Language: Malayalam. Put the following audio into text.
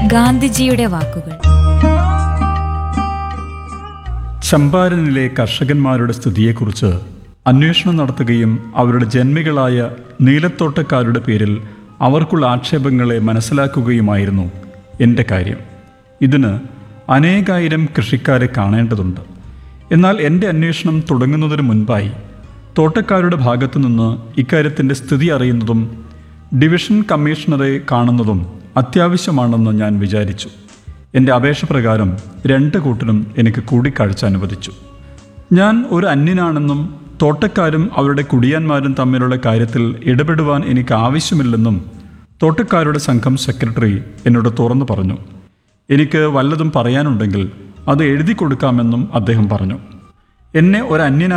ഗാന്ധിജിയുടെ വാക്കുകൾ ചമ്പാരനിലെ കർഷകന്മാരുടെ സ്ഥിതിയെക്കുറിച്ച് അന്വേഷണം നടത്തുകയും അവരുടെ ജന്മികളായ നീലത്തോട്ടക്കാരുടെ പേരിൽ അവർക്കുള്ള ആക്ഷേപങ്ങളെ മനസ്സിലാക്കുകയുമായിരുന്നു എൻ്റെ കാര്യം ഇതിന് അനേകായിരം കൃഷിക്കാരെ കാണേണ്ടതുണ്ട് എന്നാൽ എൻ്റെ അന്വേഷണം തുടങ്ങുന്നതിന് മുൻപായി തോട്ടക്കാരുടെ ഭാഗത്തു നിന്ന് ഇക്കാര്യത്തിൻ്റെ സ്ഥിതി അറിയുന്നതും ഡിവിഷൻ കമ്മീഷണറെ കാണുന്നതും അത്യാവശ്യമാണെന്ന് ഞാൻ വിചാരിച്ചു എൻ്റെ അപേക്ഷ പ്രകാരം രണ്ട് കൂട്ടരും എനിക്ക് കൂടിക്കാഴ്ച അനുവദിച്ചു ഞാൻ ഒരു അന്യനാണെന്നും തോട്ടക്കാരും അവരുടെ കുടിയാന്മാരും തമ്മിലുള്ള കാര്യത്തിൽ ഇടപെടുവാൻ എനിക്ക് ആവശ്യമില്ലെന്നും തോട്ടക്കാരുടെ സംഘം സെക്രട്ടറി എന്നോട് തുറന്നു പറഞ്ഞു എനിക്ക് വല്ലതും പറയാനുണ്ടെങ്കിൽ അത് എഴുതി കൊടുക്കാമെന്നും അദ്ദേഹം പറഞ്ഞു എന്നെ ഒരു അന്യനായി